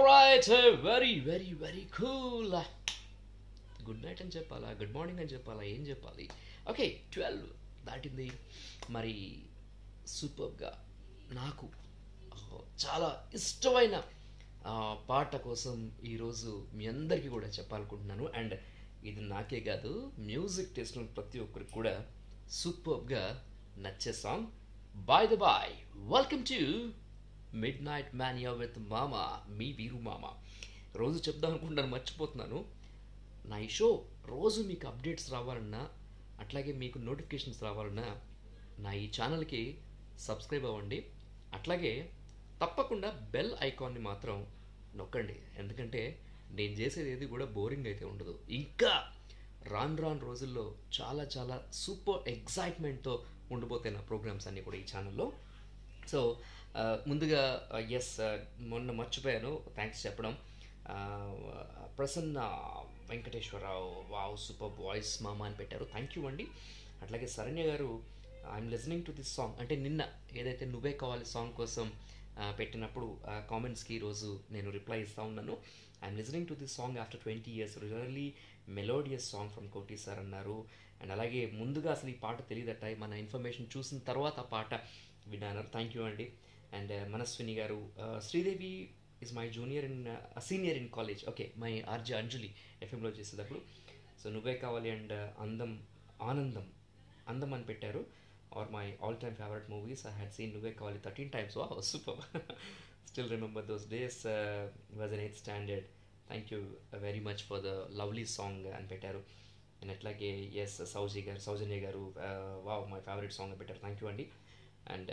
Right very very very cool good night అని చెప్పాలా good morning అని చెప్పాలా ఏం చెప్పాలి ఓకే ట్వెల్వ్ దాటింది మరి సూపర్గా నాకు ఆ, చాలా ఇష్టమైన ఆ, పాట కోసం ఈరోజు మీ అందరికీ కూడా చెప్పాలనుకుంటున్నాను అండ్ ఇది నాకే కాదు మ్యూజిక్ టేస్ట్ ఉన్న ప్రతి ఒక్కరికి కూడా సూపర్గా నచ్చే song boy the boy welcome to midnight mania with మామా మీ వీరు మామ రోజు చెప్దాం అనుకుంటున్నాను మర్చిపోతున్నాను నా ఈ షో రోజు మీకు అప్డేట్స్ రావాలన్నా అట్లాగే మీకు నోటిఫికేషన్స్ రావాలన్నా నా ఈ ఛానల్కి సబ్స్క్రైబ్ అవ్వండి అట్లాగే తప్పకుండా బెల్ ఐకాన్ని మాత్రం నొక్కండి ఎందుకంటే నేను చేసేది ఏది కూడా బోరింగ్ అయితే ఉండదు ఇంకా రాను రాను రోజుల్లో చాలా చాలా సూపర్ ఎగ్జైట్మెంట్తో ఉండిపోతాయి నా ప్రోగ్రామ్స్ అన్నీ కూడా ఈ ఛానల్లో సో ఆ, ముందుగా ఎస్ మొన్న మర్చిపోయాను థ్యాంక్స్ చెప్పడం ఆ, Prasanna Venkateswara Rao wow super voice మామ అని పెట్టారు థ్యాంక్ యూ అండి అట్లాగే శరణ్య గారు I'm listening to this song అంటే నిన్న ఏదైతే నువ్వే కావాలి సాంగ్ కోసం ఆ, పెట్టినప్పుడు ఆ కామెంట్స్కి ఈరోజు నేను రిప్లై ఇస్తా ఉన్నాను I'm listening to this song after twenty years really melodious song from Koti sir అన్నారు అండ్ అలాగే ముందుగా అసలు ఈ పాట తెలియదట మన ఇన్ఫర్మేషన్ చూసిన తర్వాత ఆ పాట విన్నారు థ్యాంక్ యూ అండి అండ్ మనస్విని గారు uh, Sridevi is my junior in senior in college okay my RJ Anjali ఎఫ్ఎంలో చేసేటప్పుడు సో నువ్వే కావాలి అండ్ అందం ఆనందం అందం అని పెట్టారు are my all time favourite movies I had seen Nuvve Kavali thirteen times వా super still remember those days was in eighth standard thank you very much for the lovely song అని పెట్టారు అండ్ అట్లాగే ఎస్ సౌజీ గారు సౌజన్య గారు వావ్ మై ఫేవరెట్ సాంగ్ అని పెట్టారు thank you అండి అండ్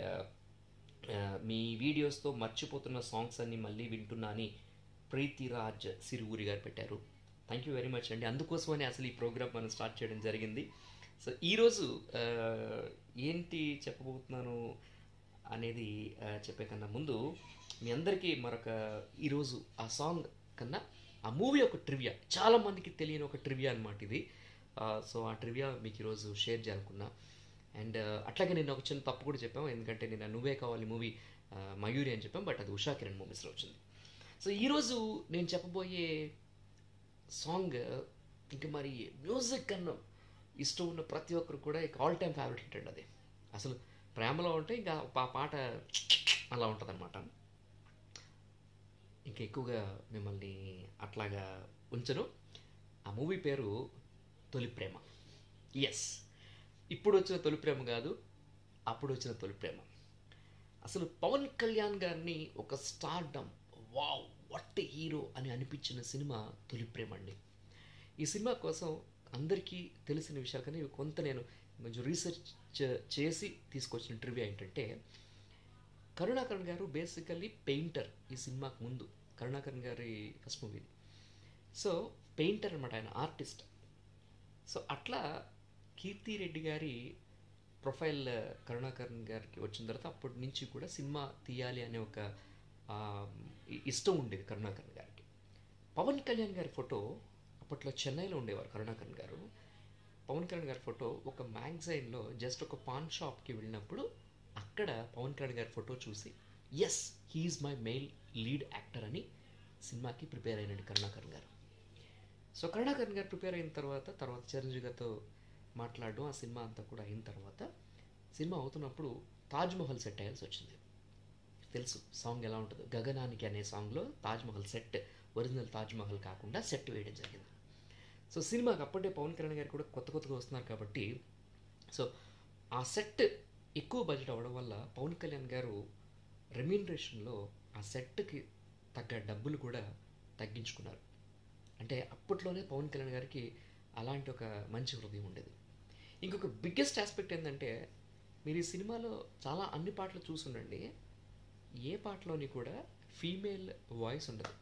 మీ వీడియోస్తో మర్చిపోతున్న సాంగ్స్ అన్ని మళ్ళీ వింటున్నా అని ప్రీతిరాజ్ సిరువురి గారు పెట్టారు థ్యాంక్ యూ వెరీ మచ్ అండి అందుకోసమని అసలు ఈ ప్రోగ్రామ్ మనం స్టార్ట్ చేయడం జరిగింది సో ఈరోజు ఆ, ఏంటి చెప్పబోతున్నాను అనేది ఆ, చెప్పే కన్నా ముందు మీ అందరికీ మరొక ఈరోజు ఆ సాంగ్ కన్నా ఆ మూవీ ఒక ట్రివియా చాలా మందికి తెలియని ఒక ట్రివియా అనమాట ఇది ఆ, సో ఆ ట్రివియా మీకు ఈరోజు షేర్ చేయాలనుకున్నా అండ్ అట్లాగే నేను ఒక చిన్న తప్పు కూడా చెప్పాము ఎందుకంటే నేను నువ్వే కావాలి మూవీ మయూరి అని చెప్పాం బట్ అది ఉషా కిరణ్ మూవీస్లో వచ్చింది సో ఈరోజు నేను చెప్పబోయే సాంగ్ ఇంకా మరి మ్యూజిక్ కన్నా ఇష్టం ఉన్న ప్రతి ఒక్కరు కూడా ఇక ఆల్ టైమ్ ఫేవరెట్ హిట్ అండి అది అసలు ప్రేమలో ఉంటే ఇంకా ఆ పాట అలా ఉంటుంది అనమాట ఇంకా ఎక్కువగా మిమ్మల్ని అట్లాగా ఉంచను ఆ మూవీ పేరు తొలి ప్రేమ ఎస్ ఇప్పుడు వచ్చిన తొలి ప్రేమ కాదు అప్పుడు వచ్చిన తొలి ప్రేమ అసలు పవన్ కళ్యాణ్ గారిని ఒక స్టార్డమ్ వావ్ వట్ హీరో అని అనిపించిన సినిమా తొలి ప్రేమ అండి ఈ సినిమా కోసం అందరికీ తెలిసిన విషయాలు కానీ ఇవి కొంత నేను కొంచెం రీసెర్చ్ చేసి తీసుకొచ్చిన ట్రివియా ఏంటంటే కరుణాకరణ్ గారు బేసికల్లీ పెయింటర్ ఈ సినిమాకు ముందు కరుణాకరణ్ గారి ఫస్ట్ మూవీ సో పెయింటర్ అనమాట ఆయన ఆర్టిస్ట్ సో అట్లా కీర్తి రెడ్డి గారి ప్రొఫైల్ కరుణాకరణ్ గారికి వచ్చిన తర్వాత అప్పటి నుంచి కూడా సినిమా తీయాలి అనే ఒక ఆ, ఇ- ఇష్టం ఉండేది కరుణాకరణ్ గారికి పవన్ కళ్యాణ్ గారి ఫోటో అప్పట్లో చెన్నైలో ఉండేవారు కరుణాకరణ్ గారు పవన్ కళ్యాణ్ గారి ఫోటో ఒక మ్యాగజైన్లో జస్ట్ ఒక పాన్ షాప్కి వెళ్ళినప్పుడు అక్కడ పవన్ కళ్యాణ్ గారి ఫోటో చూసి yes he is my male lead actor అని సినిమాకి ప్రిపేర్ అయినండి కరుణాకరణ్ గారు సో కరుణాకరణ్ గారు ప్రిపేర్ అయిన తర్వాత తర్వాత చిరంజీవి గారితో మాట్లాడడం ఆ సినిమా అంతా కూడా అయిన తర్వాత సినిమా అవుతున్నప్పుడు తాజ్మహల్ సెట్ అయ్యాల్సి వచ్చింది తెలుసు సాంగ్ ఎలా ఉంటుందో గగనానికి అనే సాంగ్లో తాజ్మహల్ సెట్ ఒరిజినల్ తాజ్మహల్ కాకుండా సెట్ వేయడం జరిగింది సో సినిమాకి అప్పటికే పవన్ కళ్యాణ్ గారు కూడా కొత్త కొత్తగా వస్తున్నారు కాబట్టి సో ఆ సెట్ ఎక్కువ బడ్జెట్ అవ్వడం వల్ల పవన్ కళ్యాణ్ గారు రెమ్యూనరేషన్లో ఆ సెట్కి తగ్గ డబ్బులు కూడా తగ్గించుకున్నారు అంటే అప్పట్లోనే పవన్ కళ్యాణ్ గారికి అలాంటి ఒక మంచి హృదయం ఉండేది ఇంకొక బిగ్గెస్ట్ ఆస్పెక్ట్ ఏంటంటే మీరు ఈ సినిమాలో చాలా అన్ని పాటలు చూసుండండి ఏ పాటలోని కూడా ఫీమేల్ వాయిస్ ఉండదు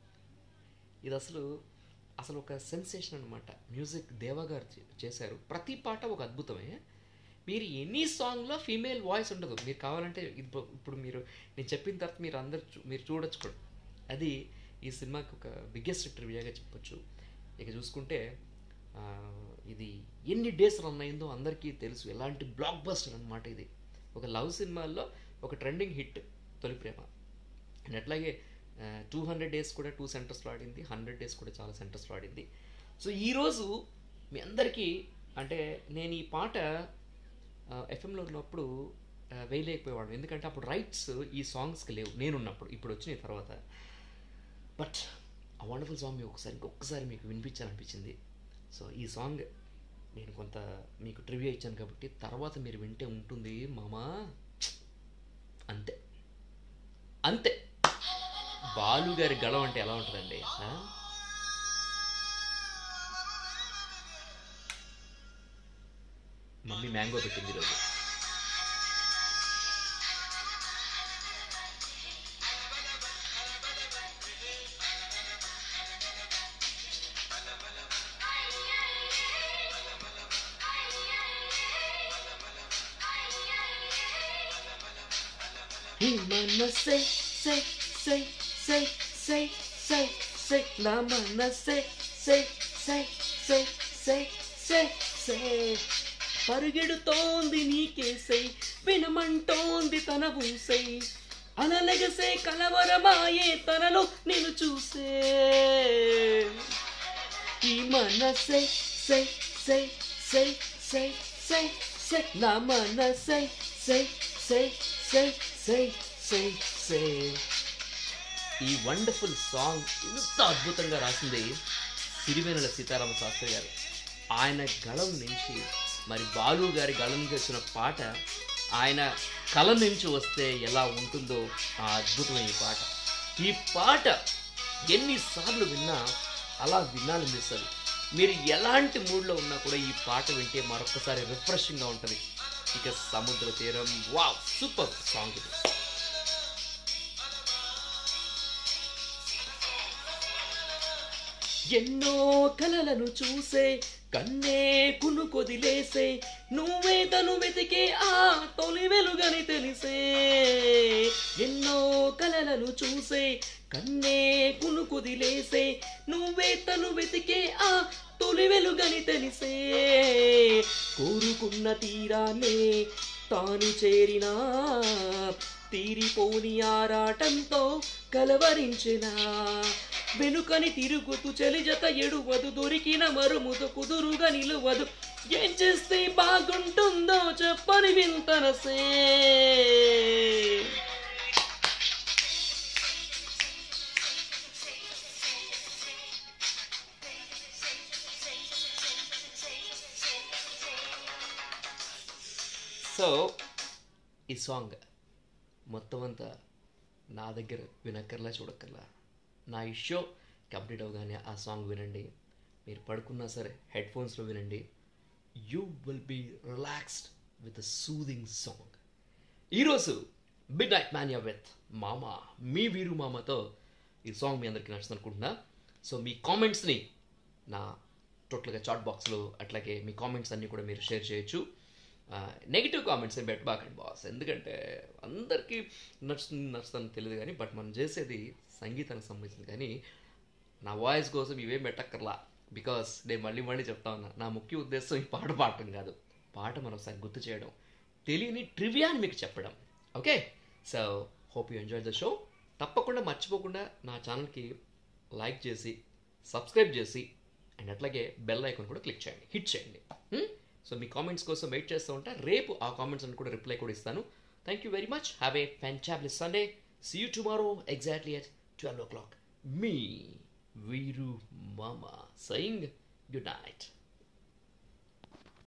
ఇది అసలు అసలు ఒక సెన్సేషన్ అనమాట మ్యూజిక్ దేవా గారు చే- చేశారు ప్రతి పాట ఒక అద్భుతమే మీరు ఎనీ సాంగ్లో ఫీమేల్ వాయిస్ ఉండదు మీరు కావాలంటే ఇప్పుడు ఇప్పుడు మీరు నేను చెప్పిన తర్వాత మీరు అందరు చూ- మీరు చూడొచ్చు కూడా అది ఈ సినిమాకి ఒక బిగ్గెస్ట్ ట్రివియాగా చెప్పొచ్చు ఇక చూసుకుంటే ఆ, ఇది ఎన్ని డేస్ రన్ అయిందో అందరికీ తెలుసు ఎలాంటి బ్లాక్ బస్టర్ అనమాట ఇది ఒక లవ్ సినిమాల్లో ఒక trending hit Toli Prema and అట్లాగే టూ హండ్రెడ్ డేస్ కూడా టూ సెంటర్స్లో ఆడింది హండ్రెడ్ డేస్ కూడా చాలా సెంటర్స్లో ఆడింది సో ఈరోజు మీ అందరికీ అంటే నేను ఈ పాట ఎఫ్ఎంలో ఉన్నప్పుడు ఆ, వేయలేకపోయేవాడు ఎందుకంటే అప్పుడు రైట్స్ ఈ సాంగ్స్కి లేవు నేనున్నప్పుడు ఇప్పుడు వచ్చిన తర్వాత బట్ ఆ వండర్ఫుల్ సాంగ్ మీకు ఒకసారి ఇంకొకసారి మీకు వినిపించాలనిపించింది సో ఈ సాంగ్ నేను కొంత మీకు ట్రివ్యూ ఇచ్చాను కాబట్టి తర్వాత మీరు వింటే ఉంటుంది మామా అంతే అంతే బాలు గారి గళం అంటే ఎలా ఉంటుందండి ఆ? మమ్మీ మ్యాంగో పెట్టింది ఈరోజు ఈ మనసే సే సే సే సే సే సే నా మనసే సే సే సే సే సే సే పరుగెడుతోంది నీకేసై వినమంటోంది తన ఊసై అనలగసే కలవరమాయే తనలో నేను చూసే ఈ మనసే సే సే సే సే సే సే నా మనసే సే సే సే సే సే సే ఈ వండర్ఫుల్ సాంగ్ ఎంత అద్భుతంగా రాసింది సిరివెనెల సీతారామ శాస్త్రి గారు ఆయన గళం నుంచి మరి బాలు గారి గళం నుంచి వచ్చిన పాట ఆయన కళ నుంచి వస్తే ఎలా ఉంటుందో ఆ అద్భుతమైన ఈ పాట ఈ పాట ఎన్నిసార్లు విన్నా అలా వినాలనిపిస్తుంది మీరు ఎలాంటి మూడ్లో ఉన్నా కూడా ఈ పాట వింటే మరొకసారి రిఫ్రెషింగ్గా ఉంటుంది ఇక సముద్ర తీరం వావ్ సూపర్ సాంగ్ ఇది ఎన్నో కలలను చూసే కన్నే కును కొదిలేసే నువ్వే తను వెతికే ఆ తొలి వెలుగని తెలిసే ఎన్నో కలలను చూసే కన్నే కును కొదిలేసే నువ్వే తను వెతికే ఆ తొలి వెలుగని తెలిసే కోరుకున్న తీరాన్నే తాను చేరినా తీరిపోని ఆరాటంతో కలవరించిన వెనుకని తిరుగుతూ చెలిజత ఎడువదు దొరికిన మరుముదు కుదురుగా నిలువదు ఏం చేస్తే బాగుంటుందో చెప్పని వింతనసే సో ఈ సాంగ్ మొత్తం అంతా నా దగ్గర వినక్కర్లా చూడక్కర్లా నా ఈ షో కంప్లీట్ అవగానే ఆ సాంగ్ వినండి మీరు పడుకున్నా సరే హెడ్ ఫోన్స్లో వినండి you will be relaxed with a soothing song ఈరోజు మిడ్ నైట్ మ్యాన్యా విత్ మామ మీ వీరు మామతో ఈ సాంగ్ మీ అందరికీ నచ్చుతుంది అనుకుంటున్నా సో మీ కామెంట్స్ని నా టోటల్గా చాట్ బాక్స్లో అట్లాగే మీ కామెంట్స్ అన్నీ కూడా మీరు షేర్ చేయొచ్చు నెగిటివ్ కామెంట్స్ ఏం పెట్టబాకండి బాస్ ఎందుకంటే అందరికీ నచ్చుతుంది నచ్చుతుందని తెలియదు కానీ బట్ మనం చేసేది సంగీతానికి సంబంధించింది కానీ నా వాయిస్ కోసం ఇవేం పెట్టక్కర్లా బికాస్ నేను మళ్ళీ మళ్ళీ చెప్తా ఉన్నా నా ముఖ్య ఉద్దేశం ఈ పాట పాడటం కాదు పాట మనం ఒకసారి గుర్తు చేయడం తెలియని ట్రివియాని మీకు చెప్పడం okay so hope you enjoy the show తప్పకుండా మర్చిపోకుండా నా ఛానల్కి లైక్ చేసి సబ్స్క్రైబ్ చేసి అండ్ అట్లాగే బెల్ ఐకాన్ కూడా క్లిక్ చేయండి హిట్ చేయండి సో మీ కామెంట్స్ కోసం వెయిట్ చేస్తూ ఉంటా రేపు ఆ కామెంట్స్ అని కూడా రిప్లై కూడా ఇస్తాను thank you very much have a fantabulous Sunday see you tomorrow exactly at twelve o'clock మీ వీరు మామా సయింగ్ గుడ్ నైట్